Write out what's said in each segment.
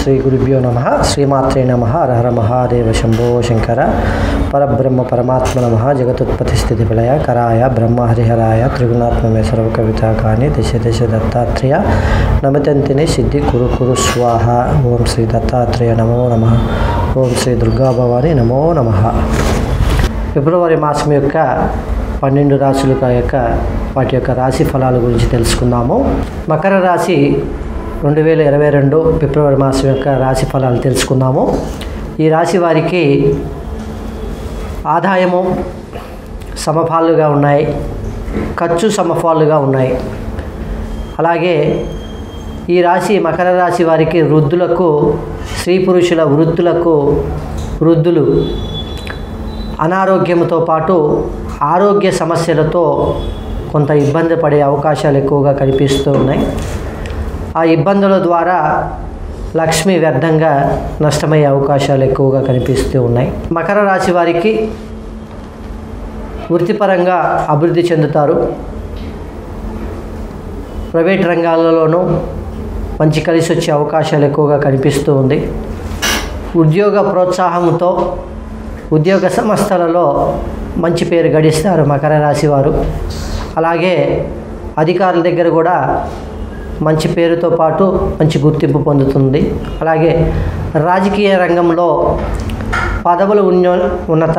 శ్రీ గురుభ్యో నమ శ్రీమాత్రే నమ హర మహాదేవ శంభో శంకర పరబ్రహ్మ పరమాత్మ నమ జగతుత్పత్తి స్థితి విలయ కరాయ బ్రహ్మ హరిహరాయ త్రిగుణాత్మమే సర్వ కవిత కాని దశ దశ దత్తాత్రేయ నమతంతిని సిద్ధి కురు కురు స్వాహ ఓం శ్రీ దత్తాత్రేయ నమో నమ ఓం శ్రీ దుర్గా భవాని నమో నమ ఫిబ్రవరి మాసం యొక్క పన్నెండు రాశుల యొక్క వాటి యొక్క రాశి ఫలాల గురించి తెలుసుకుందాము మకర రాశి రెండు వేల ఇరవై రెండు ఫిబ్రవరి మాసం యొక్క రాశి ఫలాలు తెలుసుకుందాము ఈ రాశి వారికి ఆదాయము సమపాలుగా ఉన్నాయి ఖర్చు సమపాలుగా ఉన్నాయి అలాగే ఈ రాశి మకర రాశి వారికి వృద్ధులకు స్త్రీ పురుషుల వృద్ధులకు వృద్ధులు అనారోగ్యంతో పాటు ఆరోగ్య సమస్యలతో కొంత ఇబ్బంది పడే అవకాశాలు ఎక్కువగా కనిపిస్తూ ఉన్నాయి ఆ ఇబ్బందుల ద్వారా లక్ష్మి వ్యర్థంగా నష్టమయ్యే అవకాశాలు ఎక్కువగా కనిపిస్తూ ఉన్నాయి మకర రాశి వారికి వృత్తిపరంగా అభివృద్ధి చెందుతారు ప్రైవేట్ రంగాలలోనూ మంచి కలిసి వచ్చే అవకాశాలు ఎక్కువగా కనిపిస్తూ ఉంది ఉద్యోగ ప్రోత్సాహంతో ఉద్యోగ సంస్థలలో మంచి పేరు గడిస్తారు మకర రాశి వారు అలాగే అధికారుల దగ్గర కూడా మంచి పేరుతో పాటు మంచి గుర్తింపు పొందుతుంది అలాగే రాజకీయ రంగంలో పదవుల ఉన్నో ఉన్నత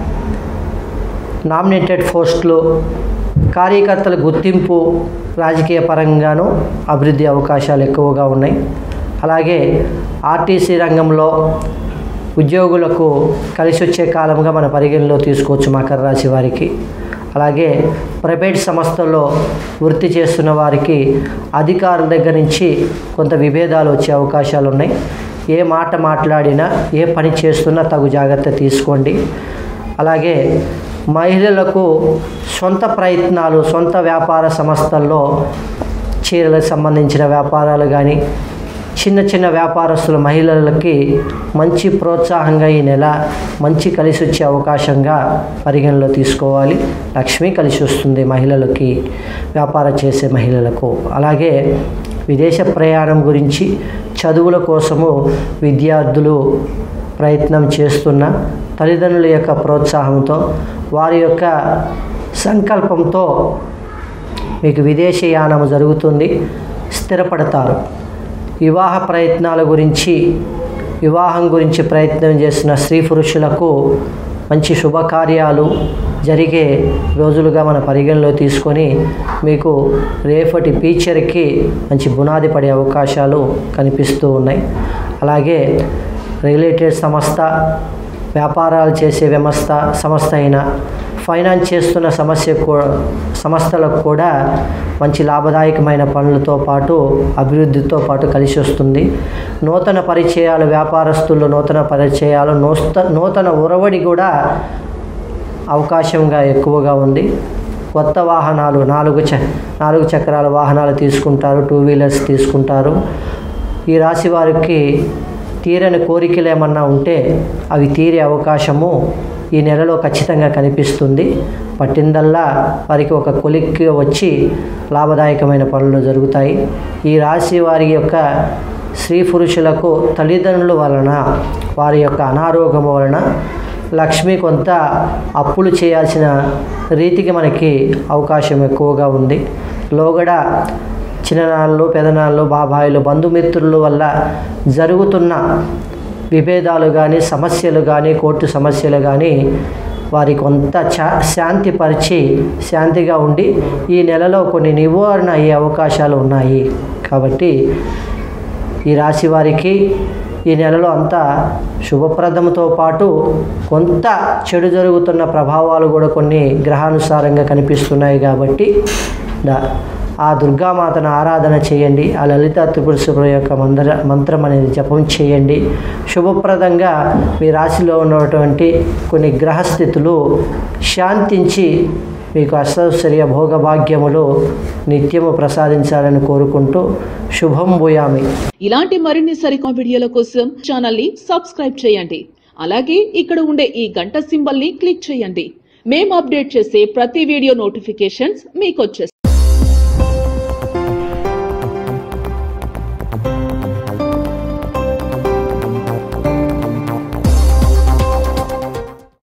నామినేటెడ్ పోస్టులు కార్యకర్తల గుర్తింపు రాజకీయ పరంగాను అభివృద్ధి అవకాశాలు ఎక్కువగా ఉన్నాయి అలాగే ఆర్టీసీ రంగంలో ఉద్యోగులకు కలిసి వచ్చే కాలంగా మన పరిగణలో తీసుకోవచ్చు మకర రాశి వారికి అలాగే ప్రైవేట్ సంస్థల్లో వృత్తి చేస్తున్న వారికి అధికారుల దగ్గర నుంచి కొంత విభేదాలు వచ్చే అవకాశాలు ఉన్నాయి ఏ మాట మాట్లాడినా ఏ పని చేస్తున్నా తగు జాగ్రత్త తీసుకోండి అలాగే మహిళలకు సొంత ప్రయత్నాలు సొంత వ్యాపార సంస్థల్లో చీరలకు సంబంధించిన వ్యాపారాలు కానీ చిన్న చిన్న వ్యాపారస్తుల మహిళలకి మంచి ప్రోత్సాహంగా ఈ నెల మంచి కలిసి వచ్చే అవకాశంగా పరిగణలో తీసుకోవాలి లక్ష్మి కలిసి వస్తుంది మహిళలకి వ్యాపారం చేసే మహిళలకు అలాగే విదేశ ప్రయాణం గురించి చదువుల కోసము విద్యార్థులు ప్రయత్నం చేస్తున్న తల్లిదండ్రుల యొక్క ప్రోత్సాహంతో వారి యొక్క సంకల్పంతో మీకు విదేశీయానం జరుగుతుంది స్థిరపడతారు వివాహ ప్రయత్నాల గురించి వివాహం గురించి ప్రయత్నం చేసిన స్త్రీ పురుషులకు మంచి శుభకార్యాలు జరిగే రోజులుగా మన పరిగణలో తీసుకొని మీకు రేపటి ఫ్యూచర్కి మంచి బునాది పడే అవకాశాలు కనిపిస్తూ ఉన్నాయి అలాగే రిలేటెడ్ సంస్థ వ్యాపారాలు చేసే వ్యవస్థ సంస్థ అయినా ఫైనాన్స్ చేస్తున్న సమస్య సంస్థలకు కూడా మంచి లాభదాయకమైన పనులతో పాటు అభివృద్ధితో పాటు కలిసి వస్తుంది నూతన పరిచయాలు వ్యాపారస్తుల్లో నూతన పరిచయాలు నూత నూతన ఉరవడి కూడా అవకాశంగా ఎక్కువగా ఉంది కొత్త వాహనాలు నాలుగు చ నాలుగు చక్రాల వాహనాలు తీసుకుంటారు టూ వీలర్స్ తీసుకుంటారు ఈ రాశి వారికి తీరని కోరికలు ఏమన్నా ఉంటే అవి తీరే అవకాశము ఈ నెలలో ఖచ్చితంగా కనిపిస్తుంది పట్టిందల్లా వారికి ఒక కొలిక్కి వచ్చి లాభదాయకమైన పనులు జరుగుతాయి ఈ రాశి వారి యొక్క స్త్రీ పురుషులకు తల్లిదండ్రుల వలన వారి యొక్క అనారోగ్యం వలన లక్ష్మి కొంత అప్పులు చేయాల్సిన రీతికి మనకి అవకాశం ఎక్కువగా ఉంది లోగడ చిన్ననాళ్ళు పెదనాళ్ళు బాబాయిలు బంధుమిత్రుల వల్ల జరుగుతున్న విభేదాలు కానీ సమస్యలు కానీ కోర్టు సమస్యలు కానీ వారి కొంత చా శాంతిపరిచి శాంతిగా ఉండి ఈ నెలలో కొన్ని నివారణ అయ్యే అవకాశాలు ఉన్నాయి కాబట్టి ఈ రాశి వారికి ఈ నెలలో అంతా శుభప్రదంతో పాటు కొంత చెడు జరుగుతున్న ప్రభావాలు కూడా కొన్ని గ్రహానుసారంగా కనిపిస్తున్నాయి కాబట్టి దా ఆ దుర్గామాతను ఆరాధన చేయండి ఆ లలిత త్రిపుర యొక్క మంత్ర మంత్రం అనేది జపం చేయండి శుభప్రదంగా మీ రాశిలో ఉన్నటువంటి కొన్ని గ్రహస్థితులు శాంతించి మీకు అష్టైశ్వర్య భోగభాగ్యములు నిత్యము ప్రసాదించాలని కోరుకుంటూ శుభం భూయామి ఇలాంటి మరిన్ని సరికొత్త వీడియోల కోసం ఛానల్ ని సబ్స్క్రైబ్ చేయండి అలాగే ఇక్కడ ఉండే ఈ గంట సింబల్ ని క్లిక్ చేయండి మేము అప్డేట్ చేసే ప్రతి వీడియో నోటిఫికేషన్స్ మీకు వచ్చేస్తాయి